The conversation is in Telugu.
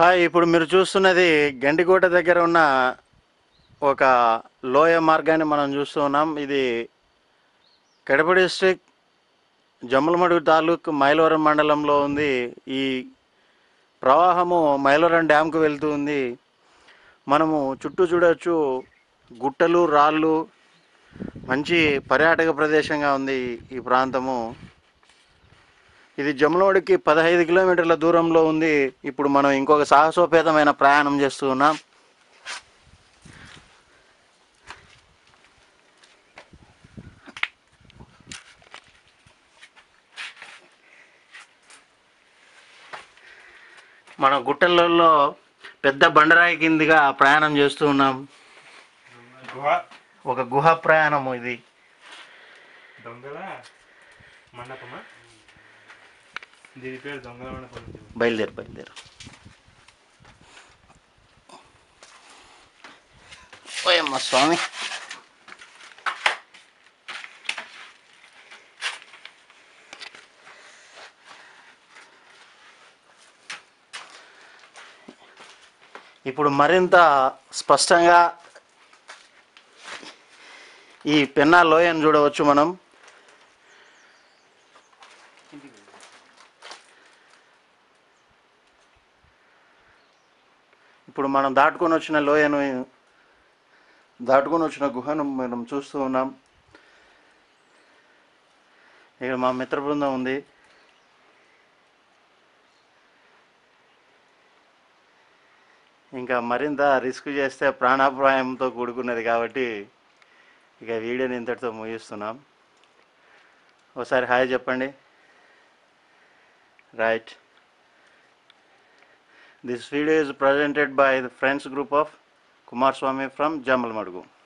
హాయ్ ఇప్పుడు మీరు చూస్తున్నది గండికోట దగ్గర ఉన్న ఒక లోయ మార్గాన్ని మనం చూస్తూ ఉన్నాం ఇది కడప డిస్ట్రిక్ట్ జమ్మలమడుగు తాలూక్ మైలవరం మండలంలో ఉంది ఈ ప్రవాహము మైలవరం డ్యామ్కు వెళ్తూ ఉంది మనము చుట్టూ చూడొచ్చు గుట్టలు రాళ్ళు మంచి పర్యాటక ప్రదేశంగా ఉంది ఈ ప్రాంతము ఇది జమ్మలవాడికి పదహైదు కిలోమీటర్ల దూరంలో ఉంది ఇప్పుడు మనం ఇంకొక సాహసోపేతమైన ప్రయాణం చేస్తూ ఉన్నాం మన గుట్టలలో పెద్ద బండరాయి కిందిగా ప్రయాణం చేస్తూ ఉన్నాం గుహ ఒక గుహ ప్రయాణం ఇది దొంగల మండపమా దీని పేరు దొంగల మండపం బయలుదేరు బయలుదేరు ఓయమ్మ స్వామి ఇప్పుడు మరింత స్పష్టంగా ఈ పెన్నా లోయను చూడవచ్చు మనం ఇప్పుడు మనం దాటుకొని వచ్చిన లోయను దాటుకొని వచ్చిన గుహను మనం చూస్తూ ఉన్నాం ఇక్కడ మా మిత్ర బృందం ఉంది ఇంకా మరింత రిస్క్ చేస్తే ప్రాణాపాయంతో కూడుకున్నది కాబట్టి ఇక వీడియోని ఇంతటితో ముగిస్తున్నాం ఒకసారి హాయ్ చెప్పండి right This video is presented by the Friends group of Kumar Swami from Jamal Madugu.